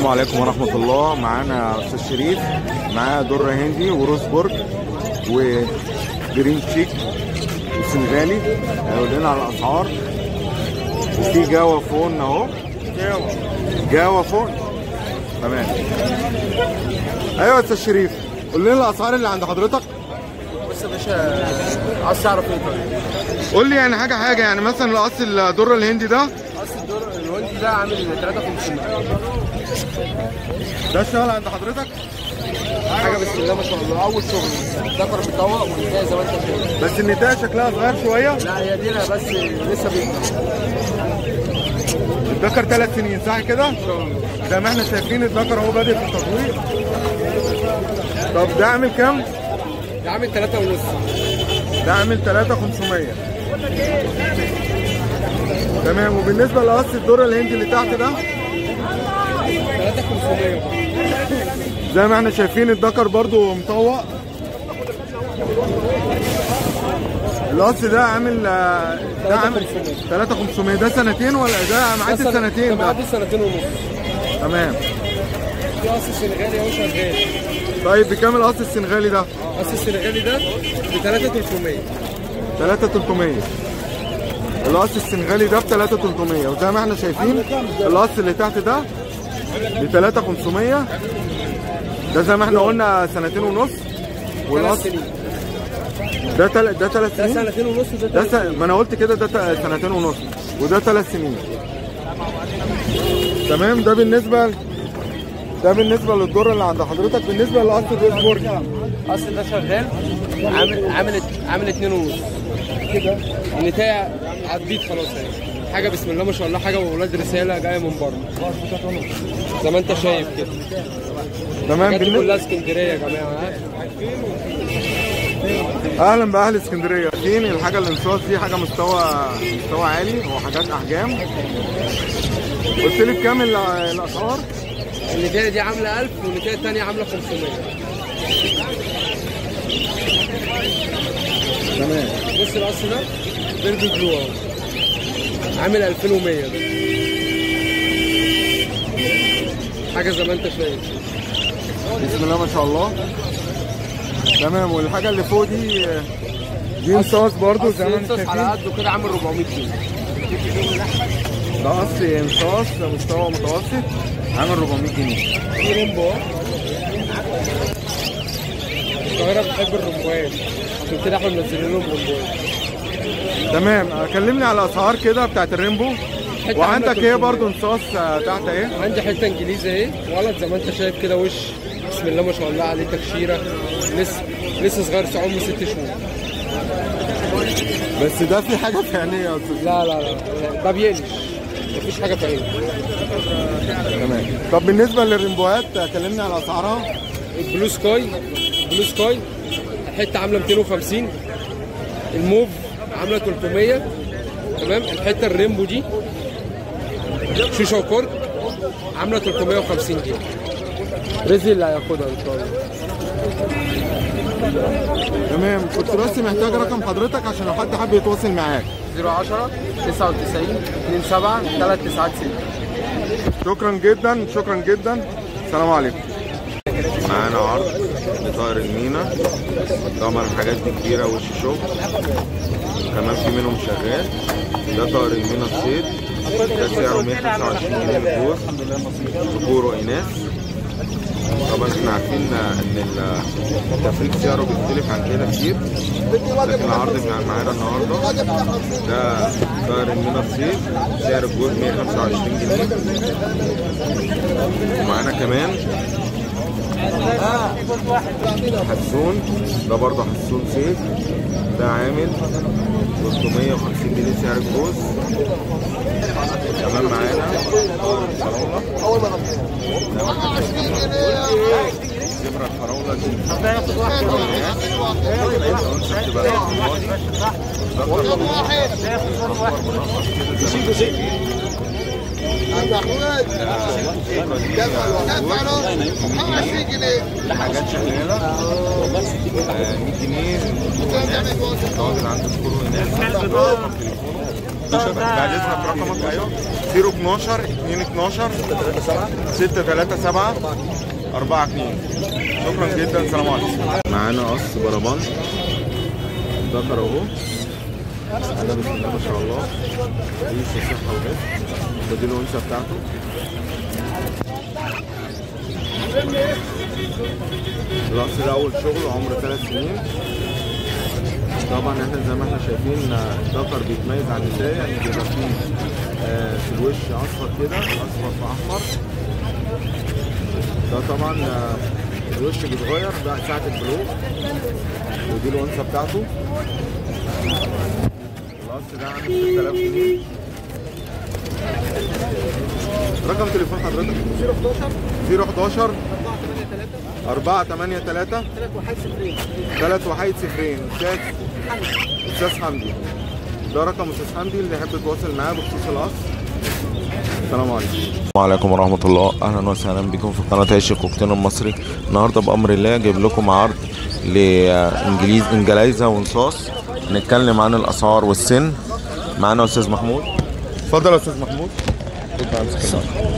عليكم ورحمة الله معانا أستاذ شريف معاه درة هندي وروزبورج وجرين تشيك والسنغالي هيقول لنا على الأسعار وفي جاوا فون أهو جاوا فون تمام أيوة يا أستاذ شريف قول لنا الأسعار اللي عند حضرتك بص يا باشا عايز تعرف ايه طيب؟ قول لي يعني حاجة حاجة يعني مثلا القص الدرة الهندي ده اصل الدور الوندي ده عامل 3500 ده اشتغل عند حضرتك حاجه بسم الله ما شاء الله اول شغل ذكر بيطوق وانتهى زي ما انت شايف بس النتاية شكلها صغير شوية لا هي دي بس لسه بيبدا الذكر ثلاث سنين صح كده؟ ان شاء الله زي ما احنا شايفين الذكر اهو بادئ في التطوير طب ده عامل كام؟ ده عامل 3 ونص ده عامل 3500 تمام وبالنسبه لقص الدور الهندي اللي تحت ده 3500 زي ما احنا شايفين الذكر برضو مطوق القص ده عامل آه، ده عامل 3500 ده سنتين ولا ده معدي السنتين ده ده معدي سنتين ونص تمام في قص السنغالي اهو شغال طيب بكام القص السنغالي ده؟ قص السنغالي ده ب 3300 3300 القص السنغالي ده ب 3300 وزي ما احنا شايفين القص اللي تحت ده ب 3500 ده زي ما احنا قلنا سنتين ونص ثلاث والقص سنين ده تل... ده ثلاث ده سنين سنتين ونص وده ده ثلاث س... ما انا قلت كده ده ت- سنتين ونص وده ثلاث سنين تمام ده بالنسبه ده بالنسبه للدور اللي عند حضرتك بالنسبه لقص الريسبورج اصل ده شغال عامل عامل عامل اتنين ونص كده النتاية عديت خلاص اهي حاجه بسم الله ما شاء الله حاجه واولاد رساله جايه من بره زي ما انت شايف كده تمام الحاجات دي بالنسبه كلها اسكندريه يا جماعه ها؟ اهلا باهل اسكندريه فين الحاجه الانصاص دي حاجه مستوى مستوى عالي وحاجات احجام قلت لي بكام ال- الاسعار النتاية دي عامله 1000 والنتاية الثانيه عامله 500 تمام بص القص ده بيربي بلو اهو عامل 2100 ده حاجه زي ما انت شايف بسم الله ما شاء الله تمام والحاجه اللي فوق دي دي انصاص برضو زي ما انتم قص على شايفين قده كده عامل 400 جنيه ده قص انصاص مستوى متوسط عامل 400 جنيه في رمبو اهو القاهرة بتحب الرمبوات عشان كده احنا منزلين لهم رمبوات تمام كلمني على الاسعار كده بتاعت الريمبو حتة وعندك عاملة ايه 300. برضو انصاص آه، تحت ايه عندي حته انجليزي اهي ولد زي ما انت شايف كده وش بسم الله ما شاء الله عليه تكشيره لسه لسه صغير في عمره ست شهور بس ده في حاجه في عينيه يا استاذ لا لا لا ده بيقلش مفيش حاجه في عينه تمام طب بالنسبه للريمبوهات كلمني على اسعارها البلو سكاي البلو سكاي الحته عامله 250 الموف عامله 300 تمام الحته الريمبو دي شيشه وكرك عامله 350 جنيه رزق اللي هياخدها ان شاء الله تمام كنت بس محتاج رقم حضرتك عشان لو حد حابب يتواصل معاك 010 99 27 396 شكرا جدا شكرا جدا السلام عليكم معانا عرض لطائر المينا طبعا الحاجات دي كبيره وش شغل كمان في منهم شغال ده طائر المينا الصيد ده سعره 125 جنيه للجوز ذكور واناث طبعا احنا عارفين ان التفريق سعره بيختلف عن كده كتير لكن العرض بتاع معانا النهارده ده طائر المينا الصيد سعر الجوز 125 جنيه ومعانا كمان حسون ده برضه حسون صيد ده عامل 350 جنيه سعر الجوز كمان معانا فراولة زبرة الفراولة دي حاجات شغالة آه، 100 جنيه الراجل عنده سكور هناك بعد اذنك رقمك ايوه 012 2 12 6 3 7 4 2 شكرا جدا سلام عليكم معانا قص بربان ذكر اهو انا بسم الله ما شاء الله عيش الصحة وبس ودي الانثى بتاعته القص ده اول شغل عمره ثلاث سنين طبعا احنا زي ما احنا شايفين آه، الذكر بيتميز عن النساء يعني بيبقى فيه آه، في الوش اصفر كده اصفر في احمر ده طبعا آه، الوش بيتغير ده ساعة البلوغ ودي الانثى بتاعته القص ده عامل 6000 جنيه رقم تليفون حضرتك 011 4 8 3 ثلاث وحيد صفرين استاذ استاذ حمدي ده رقم استاذ حمدي اللي يحب يتواصل معاه بخصوص القص السلام عليكم وعليكم ورحمة الله أهلا وسهلا بكم في قناة عيش الكوكتين المصري النهاردة بأمر الله جايب لكم عرض لإنجليز إنجلايزة ونصاص نتكلم عن الأسعار والسن معانا أستاذ محمود اتفضل يا أستاذ محمود اتفضل امسك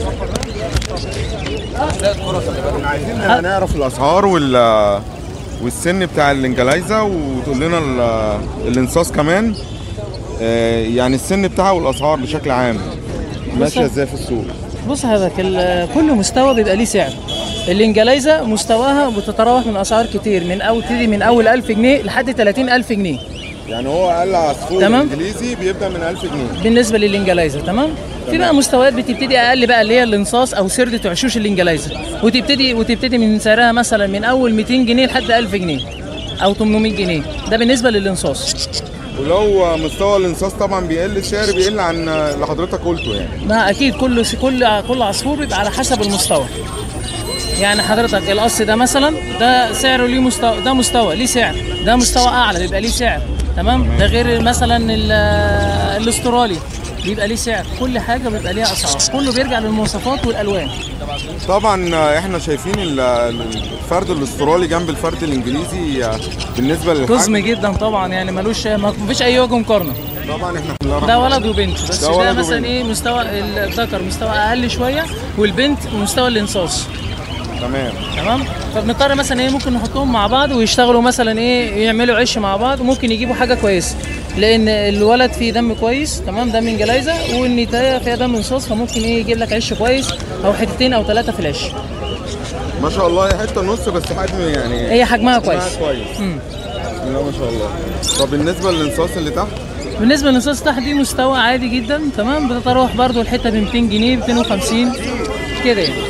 احنا عايزين نعرف الاسعار وال والسن بتاع الانجلايزه وتقول لنا ال- الانصاص كمان آه، يعني السن بتاعها والاسعار بشكل عام ماشيه ازاي في السوق بص حضرتك ال- كل مستوى بيبقى ليه سعر الانجلايزه مستواها بتتراوح من اسعار كتير من اول تبتدي من اول 1000 جنيه لحد 30000 جنيه يعني هو اقل عصفور تمام. انجليزي بيبدا من 1000 جنيه بالنسبه للانجلايزه تمام في بقى مستويات بتبتدي اقل بقى اللي هي الانصاص او سردة عشوش الانجلايزه وتبتدي وتبتدي من سعرها مثلا من اول 200 جنيه لحد 1000 جنيه او 800 جنيه ده بالنسبه للانصاص ولو مستوى الانصاص طبعا بيقل السعر بيقل عن اللي حضرتك قلته يعني ما اكيد كل كل كل عصفور بيبقى على حسب المستوى يعني حضرتك القص ده مثلا ده سعره ليه مستوى ده مستوى ليه سعر ده مستوى اعلى بيبقى ليه سعر تمام ده غير مثلا ال- الاسترالي بيبقى ليه سعر كل حاجه بيبقى ليها اسعار كله بيرجع للمواصفات والالوان طبعا احنا شايفين ال- الفرد الاسترالي جنب الفرد الانجليزي بالنسبه للحجم قزم جدا طبعا يعني ملوش ما فيش اي وجه مقارنه طبعا احنا بسم الله ده الرحمن ولد وبنت بس ده ده, ولد مثلا وبنت. ايه مستوى الذكر مستوى اقل شويه والبنت مستوى الانصاص تمام تمام فبنضطر مثلا ايه ممكن نحطهم مع بعض ويشتغلوا مثلا ايه يعملوا عش مع بعض وممكن يجيبوا حاجه كويسه لان الولد فيه دم كويس تمام دم انجلايزه والنتايه فيها دم انصاص فممكن ايه يجيب لك عش كويس او حتتين او ثلاثه في العش ما شاء الله هي حته نص بس حجم يعني هي حجمها حجمها كويس كويس مم. بسم الله ما شاء الله طب بالنسبه للانصاص اللي تحت بالنسبه للانصاص تحت دي مستوى عادي جدا تمام بتتراوح برضو الحته ب 200 جنيه 250 كده يعني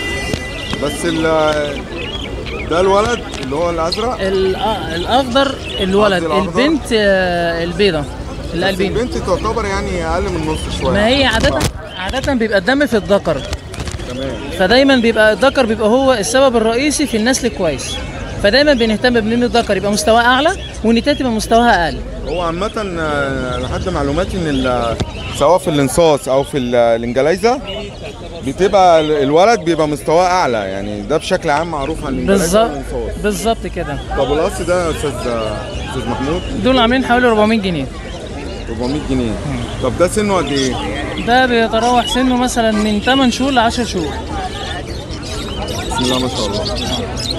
بس ال ده الولد اللي هو الازرق ال- آه، الاخضر الولد الأخضر. البنت آه، البيضه بس القلبين البنت تعتبر يعني اقل من نص شويه ما هي عادة عادة بيبقى الدم في الذكر تمام فدايما بيبقى الذكر بيبقى هو السبب الرئيسي في النسل الكويس فدايما بنهتم بان الذكر يبقى مستواه اعلى والنتايه تبقى مستواها اقل هو عامة آه، لحد معلوماتي ان ال- سواء في الانصاص او في ال- الانجلايزه بتبقى ال- الولد بيبقى مستواه اعلى يعني ده بشكل عام معروف عن الانجلايزه بالظبط والانصاص بالظبط كده طب القص ده يا استاذ استاذ محمود دول عاملين حوالي 400 جنيه 400 جنيه طب ده سنه قد ايه؟ ده بيتراوح سنه مثلا من 8 شهور ل 10 شهور بسم الله ما شاء الله